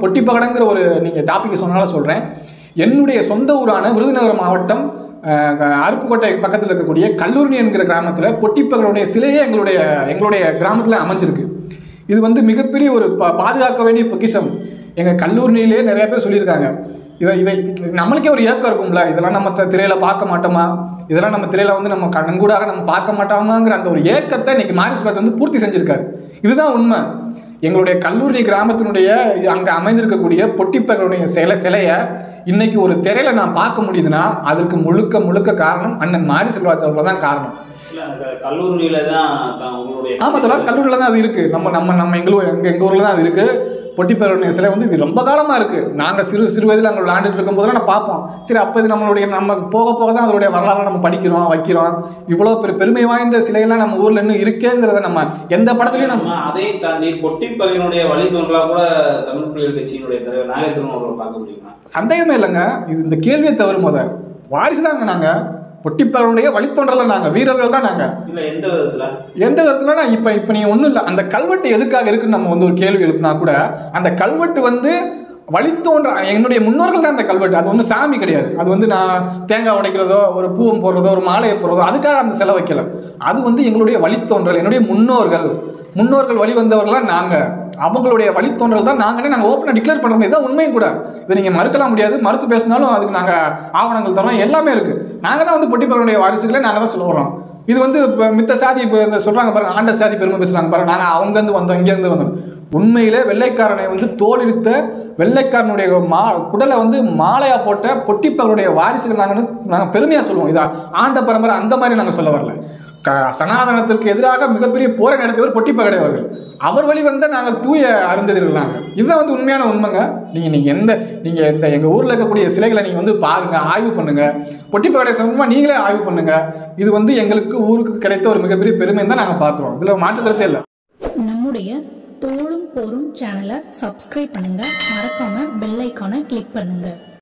பொட்டிப்பகடங்கிற ஒரு நீங்கள் டாபிக் சொன்னால சொல்கிறேன் என்னுடைய சொந்த ஊரான விருதுநகர் மாவட்டம் அஹ், க- அருப்புக்கோட்டை பக்கத்தில் இருக்கக்கூடிய கல்லூரணி என்கிற கிராமத்தில் பொட்டிப்பகலுடைய சிலையே எங்களுடைய எங்களுடைய கிராமத்தில் அமைஞ்சிருக்கு இது வந்து மிகப்பெரிய ஒரு பா பாதுகாக்க வேண்டிய பொக்கிஷம் எங்கள் கல்லூரியிலே நிறைய பேர் சொல்லியிருக்காங்க இதை இதை நம்மளுக்கே ஒரு ஏக்கம் இருக்கும்ல இதெல்லாம் நம்ம த- திரையில பார்க்க மாட்டோமா இதெல்லாம் நம்ம திரையில வந்து நம்ம கண்கூடாக நம்ம பார்க்க மாட்டோமாங்கிற அந்த ஒரு ஏக்கத்தை இன்னைக்கு மாரி சுராஜ் வந்து பூர்த்தி செஞ்சிருக்காரு இதுதான் உண்மை எங்களுடைய கல்லூரி கிராமத்தினுடைய அங்கே அமைந்திருக்கக்கூடிய பொட்டிப்பகளுடைய சிலை சிலையை இன்னைக்கு ஒரு திரையில நான் பார்க்க முடியுதுன்னா அதற்கு முழுக்க முழுக்க காரணம் அண்ணன் மாரி செல்வராஜ் அவர்கள் தான் காரணம் இல்ல அந்த கல்லூரியில தான் த- உங்களுடைய ஆமா தோழர் கல்லூரியில் தான் அது இருக்கு நம்ம நம்ம நம்ம எங்களூர் எங்க எங்க ஊர்ல தான் அது இருக்கு பொட்டிப்பேருடைய சிலை வந்து இது ரொம்ப காலமா இருக்கு நாங்க சிறு சிறு வயதில் அங்கே விளையாண்டுட்டு இருக்கும்போது நான் பார்ப்போம் சரி அப்போ இது நம்மளுடைய நம்ம போக போக தான் அதோடைய வரலாறு நம்ம படிக்கிறோம் வைக்கிறோம் இவ்வளோ பெரு பெருமை வாய்ந்த சிலையெல்லாம் நம்ம ஊர்ல இன்னும் இருக்கேங்கிறத நம்ம எந்த படத்துலையும் நம்ம நம்ம அதை தாண்டி பொட்டிப்பகையினுடைய வழித்தோன்றலா கூட தமிழ் புலிகள் கட்சியினுடைய தலைவர் நாகத்திரன் அவர்களை பார்க்க முடியுமா சந்தேகமே இல்லைங்க இது இந்த கேள்வியை தவறு முத வாரிசு தாங்க நாங்க பொட்டிப்பேருடைய வழித்தோன்றல நாங்க வீரர்கள் தான் நாங்க இல்ல எந்த விதத்துல எந்த விதத்துலனா இப்போ இப்போ நீ ஒன்றும் இல்லை அந்த கல்வெட்டு எதுக்காக இருக்குன்னு நம்ம வந்து ஒரு கேள்வி எழுப்பினா கூட அந்த கல்வெட்டு வந்து வழித்தோன்ற என்னுடைய முன்னோர்கள் தான் அந்த கல்வெட்டு அது ஒன்றும் சாமி கிடையாது அது வந்து நான் தேங்காய் உடைக்கிறதோ ஒரு பூவம் போடுறதோ ஒரு மாலையை போடுறதோ அதுக்காக அந்த செலவு வைக்கல அது வந்து எங்களுடைய வழித்தோன்றல் என்னுடைய முன்னோர்கள் முன்னோர்கள் வழி வந்தவர்களாம் நாங்கள் அவங்களுடைய வழித்தோன்றல் தான் நாங்களே நாங்கள் ஓப்பனாக டிக்ளேர் பண்ணுறோம் இதுதான் உண்மையும் கூட இதை நீங்கள் மறுக்கலாம் முடியாது மறுத்து பேசினாலும் அதுக்கு நாங்கள் ஆவணங்கள் தரோம் எல்லாமே இருக்குது நாங்கள் தான் வந்து பொட்டிப்பவருடைய வாரிசுகளை நாங்கள் தான் சொல்லுறோம் இது வந்து இப்போ மித்த சாதி இப்போ இந்த சொல்கிறாங்க பாருங்க ஆண்ட சாதி பெருமை பேசுகிறாங்க பாருங்க நாங்கள் அங்கேருந்து வந்தோம் இங்கேருந்து வந்தோம் உண்மையிலே வெள்ளைக்காரனை வந்து தோலிருத்த வெள்ளைக்காரனுடைய மா குடலை வந்து மாலையா போட்ட பொட்டிப்பவருடைய வாரிசுகள் நாங்கள் நாங்கள் பெருமையாக சொல்லுவோம் இதா ஆண்ட பரம்பரை அந்த மாதிரி நாங்கள் சொல்ல வரல க சனாதனத்திற்கு எதிராக மிகப்பெரிய போரை நடத்தியவர் பொட்டிப்பகடை அவர்கள் அவர் வழி வந்த நாங்கள் தூய அருந்ததிர்கள் நாங்கள் இதுதான் வந்து உண்மையான உண்மைங்க நீங்கள் நீங்கள் எந்த நீங்கள் இந்த எங்கள் ஊரில் இருக்கக்கூடிய சிலைகளை நீங்கள் வந்து பாருங்கள் ஆய்வு பண்ணுங்கள் பொட்டிப்பகடை சம்பந்தமாக நீங்களே ஆய்வு பண்ணுங்கள் இது வந்து எங்களுக்கு ஊருக்கு கிடைத்த ஒரு மிகப்பெரிய பெருமை தான் நாங்கள் பார்க்குறோம் இதில் மாற்று கருத்தே இல்லை நம்முடைய தோளும் போரும் சேனலை சப்ஸ்கிரைப் பண்ணுங்க மறக்காம பெல் ஐக்கானை கிளிக் பண்ணுங்க